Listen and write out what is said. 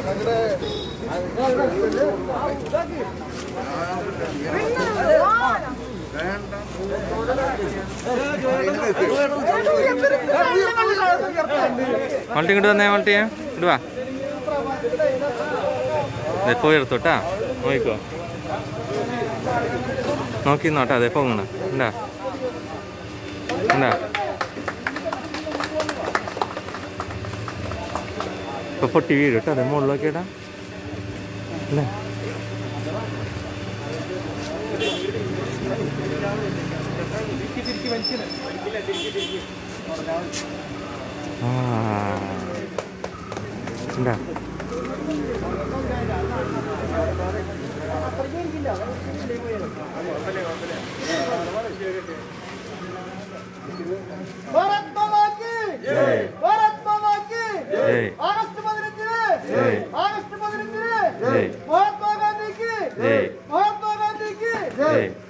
Multi ഇങ്ങോട്ട് വന്നേ multi ഇങ്ങോട്ട് വാ ദേ പോയി എടുത്തോട്ടാ നോക്കിക്കോ നോക്കി നോട്ടാ അതെ പോകണ ഉണ്ടാ ഉണ്ടാ ഇപ്പൊ പൊട്ടി വീഴും കേട്ടോ അതെ മുകളിലൊക്കെ ഇടാ അല്ലേ ആ ഉണ്ടാ ഭാരത് മാതാക്ക് ജയ്. ഭാരത് മാതാക്ക് ജയ്. ആഗസ്റ്റ് പതിനഞ്ചിന് ജയ്. ആഗസ്റ്റ് പതിനഞ്ചിന് ജയ്. മഹാത്മാഗാന്ധിക്ക് ജയ്. മഹാത്മാഗാന്ധിക്ക് ജയ്